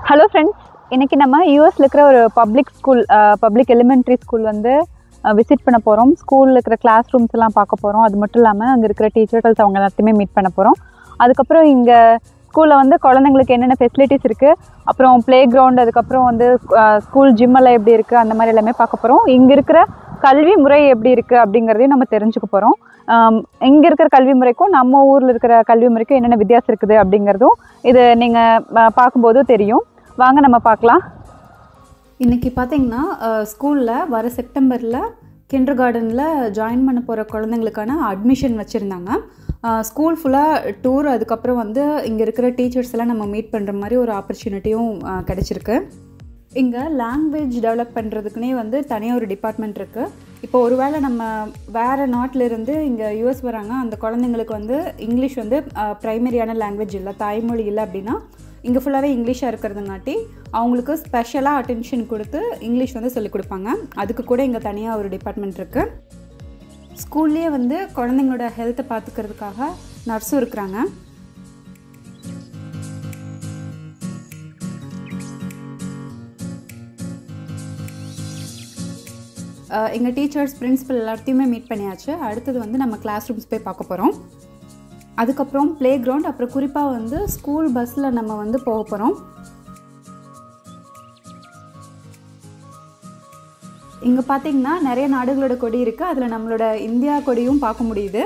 Hello friends இன்னைக்கு நம்ம யூஎஸ்ல இருக்கிற ஒரு public school public elementary school வந்து விசிட் பண்ண போகிறோம் ஸ்கூலில் இருக்கிற கிளாஸ் ரூம்ஸ் எல்லாம் பார்க்க போகிறோம் அது மட்டும் இல்லாமல் அங்கே இருக்கிற டீச்சர்ஸ் அவங்க எல்லாத்தையுமே மீட் பண்ண போகிறோம் அதுக்கப்புறம் இங்கே ஸ்கூலில் வந்து குழந்தைங்களுக்கு என்னென்ன ஃபெசிலிட்டிஸ் இருக்குது அப்புறம் ப்ளே கிரவுண்ட் அதுக்கப்புறம் வந்து ஸ்கூல் ஜிம் எல்லாம் எப்படி இருக்குது அந்த மாதிரி எல்லாமே பார்க்க போகிறோம் இங்கே இருக்கிற கல்வி முறை எப்படி இருக்குது அப்படிங்கிறதையும் நம்ம தெரிஞ்சுக்க போகிறோம் இங்கே இருக்கிற கல்வி முறைக்கும் நம்ம ஊரில் இருக்கிற கல்வி முறைக்கும் என்னென்ன வித்தியாசம் இருக்குது அப்படிங்கிறதும் இது நீங்கள் பார்க்கும்போது தெரியும் வாங்க நம்ம பார்க்கலாம் இன்றைக்கி பார்த்தீங்கன்னா ஸ்கூலில் வர செப்டம்பரில் கிண்டர் கார்டனில் ஜாயின் பண்ண போகிற குழந்தைங்களுக்கான அட்மிஷன் வச்சுருந்தாங்க ஸ்கூல் ஃபுல்லாக டூர் அதுக்கப்புறம் வந்து இங்கே இருக்கிற டீச்சர்ஸ் எல்லாம் நம்ம மீட் பண்ணுற மாதிரி ஒரு ஆப்பர்ச்சுனிட்டியும் கிடச்சிருக்கு இங்கே லாங்குவேஜ் டெவலப் பண்ணுறதுக்குனே வந்து தனியாக ஒரு டிபார்ட்மெண்ட் இருக்குது இப்போ ஒருவேளை நம்ம வேறு நாட்டிலிருந்து இங்கே யூஎஸ் வராங்க அந்த குழந்தைங்களுக்கு வந்து இங்கிலீஷ் வந்து ப்ரைமரியான லாங்குவேஜ் இல்லை தாய்மொழி இல்லை அப்படின்னா இங்கே ஃபுல்லாகவே இங்கிலீஷாக இருக்கிறதுங்காட்டி அவங்களுக்கு ஸ்பெஷலாக அட்டென்ஷன் கொடுத்து இங்கிலீஷ் வந்து சொல்லிக் கொடுப்பாங்க அதுக்கு கூட இங்கே தனியாக ஒரு டிபார்ட்மெண்ட் இருக்குது ஸ்கூல்லேயே வந்து குழந்தைங்களோட ஹெல்த்தை பார்த்துக்கிறதுக்காக நர்ஸும் இருக்கிறாங்க எங்கள் டீச்சர்ஸ் பிரின்ஸிபல் எல்லாத்தையுமே மீட் பண்ணியாச்சு அடுத்தது வந்து நம்ம கிளாஸ் ரூம்ஸ் போய் பார்க்க போகிறோம் அதுக்கப்புறம் ப்ளே கிரவுண்ட் அப்புறம் குறிப்பாக வந்து ஸ்கூல் பஸ்ஸில் நம்ம வந்து போக போகிறோம் இங்கே பார்த்தீங்கன்னா நிறைய நாடுகளோட கொடி இருக்குது அதில் நம்மளோட இந்தியா கொடியும் பார்க்க முடியுது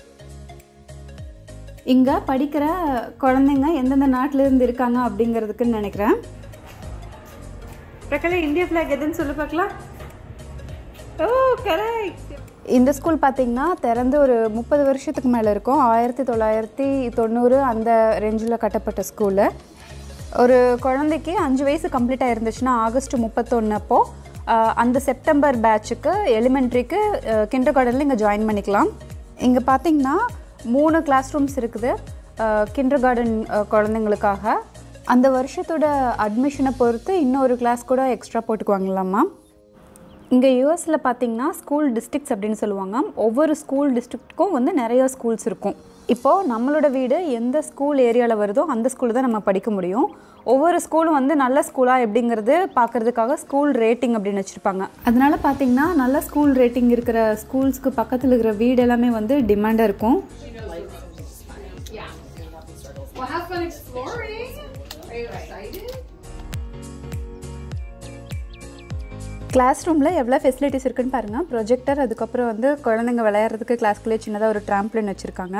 இங்கே படிக்கிற குழந்தைங்க எந்தெந்த நாட்டிலேருந்து இருக்காங்க அப்படிங்கிறதுக்குன்னு நினைக்கிறேன் பிரகல இந்தியா ஃப்ளாக் எதுன்னு சொல்லி பார்க்கலாம் ஓ கரெக்ட் இந்த ஸ்கூல் பார்த்திங்கன்னா திறந்து ஒரு முப்பது வருஷத்துக்கு மேலே இருக்கும் ஆயிரத்தி தொள்ளாயிரத்தி தொண்ணூறு அந்த ரேஞ்சில் கட்டப்பட்ட ஸ்கூலு ஒரு குழந்தைக்கு அஞ்சு வயசு கம்ப்ளீட் ஆயிருந்துச்சுன்னா ஆகஸ்ட் முப்பத்தொன்று அப்போ அந்த செப்டம்பர் பேட்சுக்கு எலிமெண்ட்ரிக்கு கிண்டர் கார்டனில் இங்கே ஜாயின் பண்ணிக்கலாம் இங்கே பார்த்திங்கன்னா மூணு கிளாஸ் ரூம்ஸ் இருக்குது கிண்டர் கார்டன் குழந்தைங்களுக்காக அந்த வருஷத்தோட அட்மிஷனை பொறுத்து இன்னொரு கிளாஸ் கூட எக்ஸ்ட்ரா போட்டுக்குவாங்களாம்மா இங்கே யூஎஸில் பார்த்தீங்கன்னா ஸ்கூல் டிஸ்ட்ரிக்ஸ் அப்படின்னு சொல்லுவாங்க ஒவ்வொரு ஸ்கூல் டிஸ்ட்ரிக்ட்க்கும் வந்து நிறைய ஸ்கூல்ஸ் இருக்கும் இப்போது நம்மளோட வீடு எந்த ஸ்கூல் ஏரியாவில் வருதோ அந்த ஸ்கூலில் தான் நம்ம படிக்க முடியும் ஒவ்வொரு ஸ்கூலும் வந்து நல்ல ஸ்கூலாக எப்படிங்கிறது பார்க்குறதுக்காக ஸ்கூல் ரேட்டிங் அப்படின்னு வச்சுருப்பாங்க அதனால பார்த்தீங்கன்னா நல்ல ஸ்கூல் ரேட்டிங் இருக்கிற ஸ்கூல்ஸ்க்கு பக்கத்தில் இருக்கிற வீடு எல்லாமே வந்து டிமாண்டாக இருக்கும் Well, have fun exploring. Are you excited? Class ரூமில் எவ்வளோ ஃபெசிலிட்டிஸ் இருக்குன்னு பாருங்கள் ப்ரொஜெக்டர் அதுக்கப்புறம் வந்து குழந்தைங்க விளையாடுறதுக்கு கிளாஸ்க்குள்ளே சின்னதாக ஒரு ட்ராம்ப்ளின் வச்சுருக்காங்க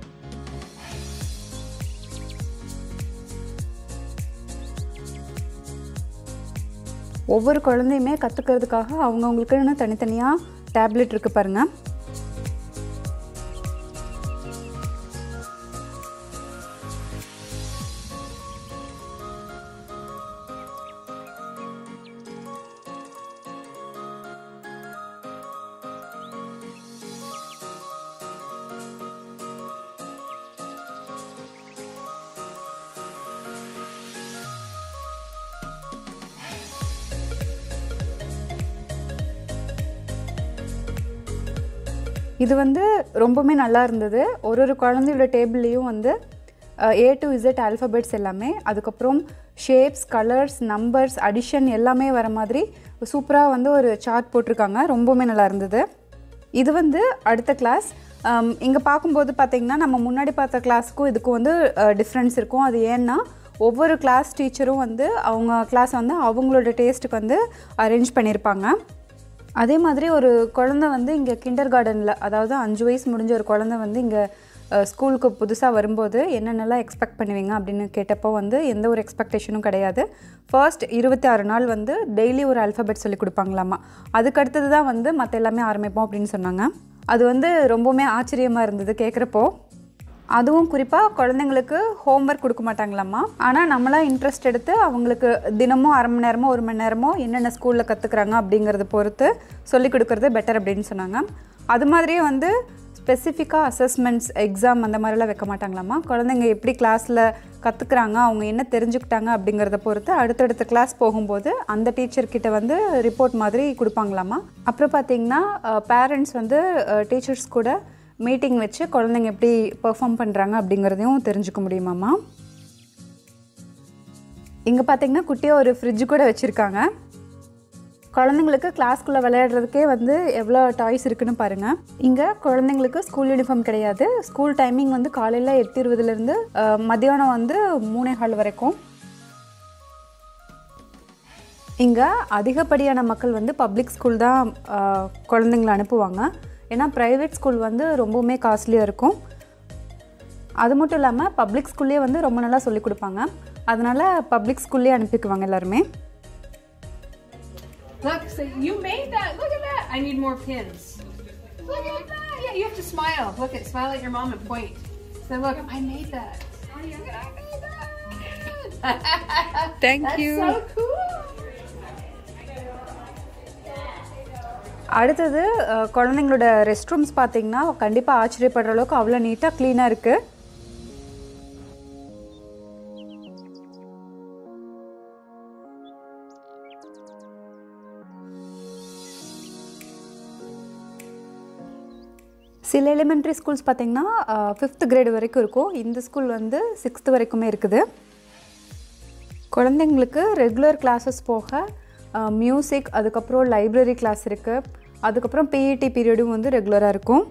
ஒவ்வொரு குழந்தையுமே கற்றுக்கிறதுக்காக அவங்கவுங்களுக்குன்னு தனித்தனியாக டேப்லெட் இருக்குது பாருங்கள் இது வந்து ரொம்பவுமே நல்லா இருந்தது ஒரு ஒரு குழந்தையோட டேபிள்லேயும் வந்து ஏ டு இசட் ஆல்ஃபபெட்ஸ் எல்லாமே அதுக்கப்புறம் ஷேப்ஸ் கலர்ஸ் நம்பர்ஸ் அடிஷன் எல்லாமே வர மாதிரி சூப்பராக வந்து ஒரு சார்ட் போட்டிருக்காங்க ரொம்பவுமே நல்லா இருந்தது இது வந்து அடுத்த கிளாஸ் இங்கே பார்க்கும்போது பார்த்திங்கன்னா நம்ம முன்னாடி பார்த்த கிளாஸுக்கும் இதுக்கும் வந்து டிஃப்ரென்ஸ் இருக்கும் அது ஏன்னா ஒவ்வொரு கிளாஸ் டீச்சரும் வந்து அவங்க கிளாஸ் வந்து அவங்களோட டேஸ்ட்டுக்கு வந்து அரேஞ்ச் பண்ணியிருப்பாங்க அதே மாதிரி ஒரு குழந்த வந்து இங்கே கிண்டர் கார்டனில் அதாவது அஞ்சு வயசு முடிஞ்ச ஒரு குழந்த வந்து இங்கே ஸ்கூலுக்கு புதுசாக வரும்போது என்னென்னலாம் எக்ஸ்பெக்ட் பண்ணுவீங்க அப்படின்னு கேட்டப்போ வந்து எந்த ஒரு எக்ஸ்பெக்டேஷனும் கிடையாது ஃபர்ஸ்ட் இருபத்தி ஆறு நாள் வந்து டெய்லி ஒரு அல்ஃபபெட் சொல்லி கொடுப்பாங்களாமா அதுக்கடுத்தது தான் வந்து மற்ற எல்லாமே ஆரம்பிப்போம் அப்படின்னு சொன்னாங்க அது வந்து ரொம்பவுமே ஆச்சரியமாக இருந்தது கேட்குறப்போ அதுவும் குறிப்பாக குழந்தைங்களுக்கு ஹோம்ஒர்க் கொடுக்க மாட்டாங்களாம்மா ஆனால் நம்மளாம் இன்ட்ரெஸ்ட் எடுத்து அவங்களுக்கு தினமும் அரை மணி நேரமோ ஒரு மணி நேரமோ என்னென்ன ஸ்கூலில் கற்றுக்குறாங்க அப்படிங்கிறத பொறுத்து சொல்லிக் கொடுக்குறது பெட்டர் அப்படின்னு சொன்னாங்க அது மாதிரியே வந்து ஸ்பெசிஃபிக்காக அசஸ்மெண்ட்ஸ் எக்ஸாம் அந்த மாதிரிலாம் வைக்க மாட்டாங்களாம்மா குழந்தைங்க எப்படி கிளாஸில் கற்றுக்குறாங்க அவங்க என்ன தெரிஞ்சுக்கிட்டாங்க அப்படிங்கிறத பொறுத்து அடுத்தடுத்த கிளாஸ் போகும்போது அந்த டீச்சர்கிட்ட வந்து ரிப்போர்ட் மாதிரி கொடுப்பாங்களாமா அப்புறம் பார்த்தீங்கன்னா பேரண்ட்ஸ் வந்து டீச்சர்ஸ் கூட மீட்டிங் வச்சு குழந்தைங்க எப்படி பெர்ஃபார்ம் பண்ணுறாங்க அப்படிங்கிறதையும் தெரிஞ்சுக்க முடியுமாம்மா இங்கே பார்த்தீங்கன்னா குட்டியாக ஒரு ஃப்ரிட்ஜ் கூட வச்சுருக்காங்க குழந்தைங்களுக்கு கிளாஸ்க்குள்ளே விளையாடுறதுக்கே வந்து எவ்வளோ டாய்ஸ் இருக்குன்னு பாருங்கள் இங்கே குழந்தைங்களுக்கு ஸ்கூல் யூனிஃபார்ம் கிடையாது ஸ்கூல் டைமிங் வந்து காலையில் எட்டு இருபதுலேருந்து மத்தியானம் வந்து மூணே கால் வரைக்கும் இங்கே அதிகப்படியான மக்கள் வந்து பப்ளிக் ஸ்கூல் தான் அஹ், குழந்தைங்கள அனுப்புவாங்க ஏன்னா ப்ரைவேட் ஸ்கூல் வந்து ரொம்பவுமே காஸ்ட்லியாக இருக்கும் அது மட்டும் இல்லாமல் பப்ளிக் ஸ்கூல்லேயே வந்து ரொம்ப நல்லா சொல்லிக் கொடுப்பாங்க அதனால் பப்ளிக் ஸ்கூல்லேயே அனுப்பிக்குவாங்க எல்லாருமே Look, so you made that. Look at that. I need more pins. Look at that. Yeah, you have to smile. Look at smile at your mom and point. So look, I made that. I made that. Thank That's you. so cool. அடுத்தது அஹ், குழந்தைங்களோட rest rooms பார்த்தீங்கன்னா கண்டிப்பாக ஆச்சரியப்படுற அளவுக்கு அவ்வளோ நீட்டாக க்ளீனாக இருக்குது சில எலிமெண்ட்ரி ஸ்கூல்ஸ் பார்த்தீங்கன்னா ஃபிஃப்த் கிரேடு வரைக்கும் இருக்கும் இந்த ஸ்கூல் வந்து சிக்ஸ்த்து வரைக்குமே இருக்குது குழந்தைங்களுக்கு ரெகுலர் கிளாஸஸ் போக மியூசிக் அதுக்கப்புறம் லைப்ரரி கிளாஸ் இருக்குது அதுக்கப்புறம் பிஇடி பீரியடும் வந்து ரெகுலராக இருக்கும்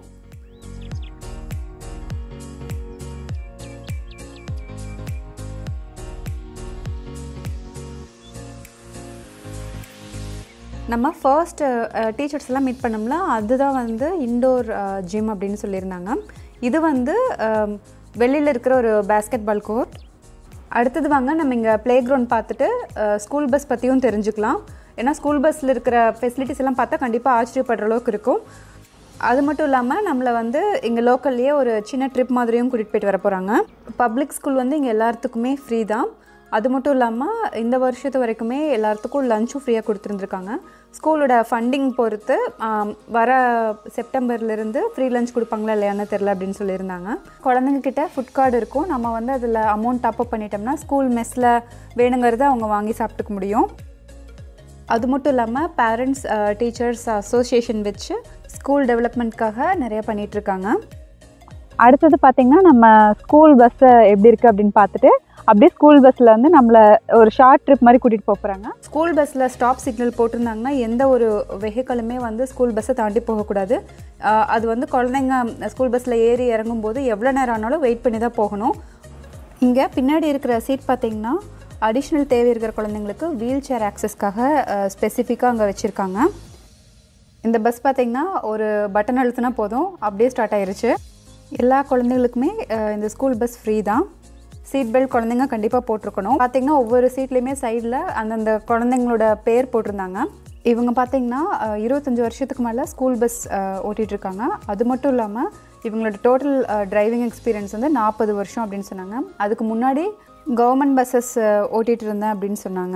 நம்ம ஃபர்ஸ்ட் டீச்சர்ஸ் எல்லாம் மீட் பண்ணோம்ல அதுதான் வந்து இண்டோர் ஜிம் அப்படின்னு சொல்லியிருந்தாங்க இது வந்து வெளியில் இருக்கிற ஒரு பேஸ்கெட் பால் கோர்ட் அடுத்தது வாங்க நம்ம இங்கே ப்ளே கிரவுண்ட் பார்த்துட்டு ஸ்கூல் பஸ் பற்றியும் தெரிஞ்சுக்கலாம் ஏன்னா ஸ்கூல் பஸ்ஸில் இருக்கிற ஃபெசிலிட்டிஸ் எல்லாம் பார்த்தா கண்டிப்பாக ஆச்சரியப்படுற அளவுக்கு இருக்கும் அது மட்டும் இல்லாமல் நம்மளை வந்து இங்கே லோக்கல்லையே ஒரு சின்ன ட்ரிப் மாதிரியும் கூட்டிகிட்டு போயிட்டு வர போகிறாங்க பப்ளிக் ஸ்கூல் வந்து இங்கே எல்லாத்துக்குமே ஃப்ரீ தான் அது மட்டும் இல்லாமல் இந்த வருஷத்து வரைக்குமே எல்லாத்துக்கும் லஞ்சும் ஃப்ரீயாக கொடுத்துருந்துருக்காங்க ஸ்கூலோட ஃபண்டிங் பொறுத்து ஆம், வர செப்டம்பர்லேருந்து ஃப்ரீ லஞ்ச் கொடுப்பாங்களா இல்லையான்னு தெரில அப்படின்னு சொல்லியிருந்தாங்க குழந்தைங்க கிட்ட ஃபுட் கார்டு இருக்கும் நம்ம வந்து அதில் அமௌண்ட் டாப்அப் பண்ணிட்டோம்னா ஸ்கூல் மெஸ்ஸில் வேணுங்கிறத அவங்க வாங்கி சாப்பிட்டுக்க முடியும் அது மட்டும் இல்லாமல் பேரண்ட்ஸ் டீச்சர்ஸ் அசோசியேஷன் வச்சு ஸ்கூல் டெவலப்மெண்ட்காக நிறைய பண்ணிகிட்ருக்காங்க அடுத்தது பார்த்தீங்கன்னா நம்ம ஸ்கூல் பஸ்ஸை எப்படி இருக்குது அப்படின்னு பார்த்துட்டு அப்படியே ஸ்கூல் பஸ்ஸில் வந்து நம்மளை ஒரு ஷார்ட் ட்ரிப் மாதிரி கூட்டிகிட்டு போகிறாங்க ஸ்கூல் பஸ்ஸில் ஸ்டாப் சிக்னல் போட்டிருந்தாங்கன்னா எந்த ஒரு வெஹிக்கலுமே வந்து ஸ்கூல் பஸ்ஸை தாண்டி போகக்கூடாது ஆஹ் அது வந்து குழந்தைங்க ஸ்கூல் பஸ்ஸில் ஏறி இறங்கும்போது எவ்வளோ நேரம் ஆனாலும் வெயிட் பண்ணி தான் போகணும் இங்கே பின்னாடி இருக்கிற சீட் பார்த்தீங்கன்னா அடிஷ்னல் தேவை இருக்கிற குழந்தைங்களுக்கு வீல் சேர் ஆக்சஸ்க்காக ஸ்பெசிஃபிக்காக அங்கே வச்சுருக்காங்க இந்த பஸ் பார்த்தீங்கன்னா ஒரு பட்டன் அழுத்தினா போதும் அப்படியே ஸ்டார்ட் ஆயிருச்சு எல்லா குழந்தைகளுக்குமே அஹ், இந்த ஸ்கூல் பஸ் ஃப்ரீ தான் சீட் பெல்ட் குழந்தைங்க கண்டிப்பாக போட்டிருக்கணும் பார்த்தீங்கன்னா ஒவ்வொரு சீட்லேயுமே சைடில் அந்தந்த குழந்தைங்களோட பேர் போட்டிருந்தாங்க இவங்க பார்த்தீங்கன்னா அஹ், இருபத்தஞ்சு வருஷத்துக்கு மேலே ஸ்கூல் பஸ் ஓட்டிகிட்டு இருக்காங்க அது மட்டும் இல்லாமல் இவங்களோட டோட்டல் டிரைவிங் எக்ஸ்பீரியன்ஸ் வந்து நாற்பது வருஷம் அப்படின்னு சொன்னாங்க அதுக்கு முன்னாடி கவர்மெண்ட் பஸ்ஸஸ் ஓட்டிகிட்டு இருந்தேன் அப்படின்னு சொன்னாங்க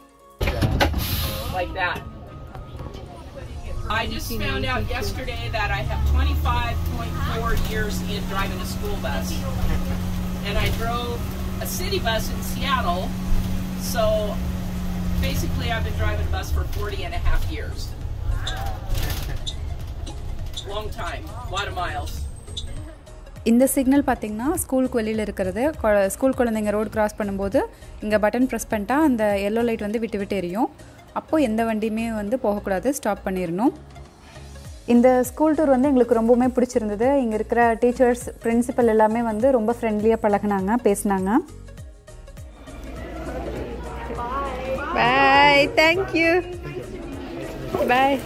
like that. I just found out yesterday that I have 25.4 years in driving a school bus. And I drove a city bus in Seattle. So basically, I've been driving a bus for 40 and a half years. Long time, a lot of miles. இந்த signal பார்த்தீங்கன்னா ஸ்கூலுக்கு வெளியில் இருக்கிறது கொ- school குழந்தைங்க road cross பண்ணும்போது இங்கே button press பண்ணிட்டா அந்த எல்லோ லைட் வந்து விட்டு விட்டு எரியும் அப்போது எந்த வண்டியுமே வந்து போகக்கூடாது ஸ்டாப் பண்ணிடணும் இந்த ஸ்கூல் டூர் வந்து எங்களுக்கு ரொம்பவுமே பிடிச்சிருந்தது இங்கே இருக்கிற டீச்சர்ஸ் பிரின்சிபல் எல்லாமே வந்து ரொம்ப ஃப்ரெண்ட்லியாக பழகுனாங்க பேசினாங்க பாய் தேங்க்யூ பாய்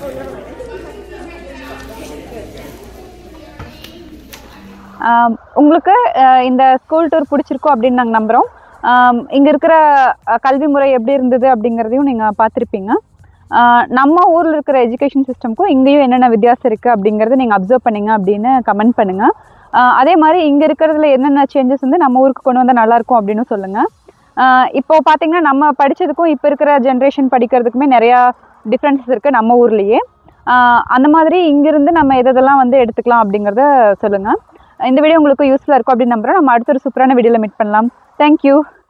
ஆம், உங்களுக்கு அஹ், இந்த ஸ்கூல் டூர் பிடிச்சிருக்கும் அப்படின்னு நாங்கள் நம்புகிறோம் இங்கே இருக்கிற அஹ், கல்வி முறை எப்படி இருந்தது அப்படிங்கிறதையும் நீங்கள் பார்த்துருப்பீங்க ஆஹ், நம்ம ஊரில் இருக்கிற எஜுகேஷன் சிஸ்டம்க்கும் இங்கேயும் என்னென்ன வித்தியாசம் இருக்குது அப்படிங்கிறத நீங்கள் அப்சர்வ் பண்ணீங்க அப்படின்னு கமெண்ட் பண்ணுங்கள் அதே மாதிரி இங்கே இருக்கிறதுல என்னென்ன சேஞ்சஸ் வந்து நம்ம ஊருக்கு கொண்டு வந்தால் நல்லாயிருக்கும் அப்படின்னு சொல்லுங்கள் இப்போ பார்த்தீங்கன்னா நம்ம படித்ததுக்கும் இப்போ இருக்கிற ஜென்ரேஷன் படிக்கிறதுக்குமே நிறையா டிஃப்ரென்சஸ் இருக்குது நம்ம ஊர்லேயே அந்த மாதிரி இங்கிருந்து நம்ம எதெல்லாம் வந்து எடுத்துக்கலாம் அப்படிங்கிறத சொல்லுங்கள் இந்த வீடியோ உங்களுக்கு யூஸ்ஃபுல்லாக இருக்கும் அப்படின்னு நம்புறேன் நம்ம அடுத்த ஒரு சூப்பரான வீடியோவில் மீட் பண்ணலாம் தேங்க்யூ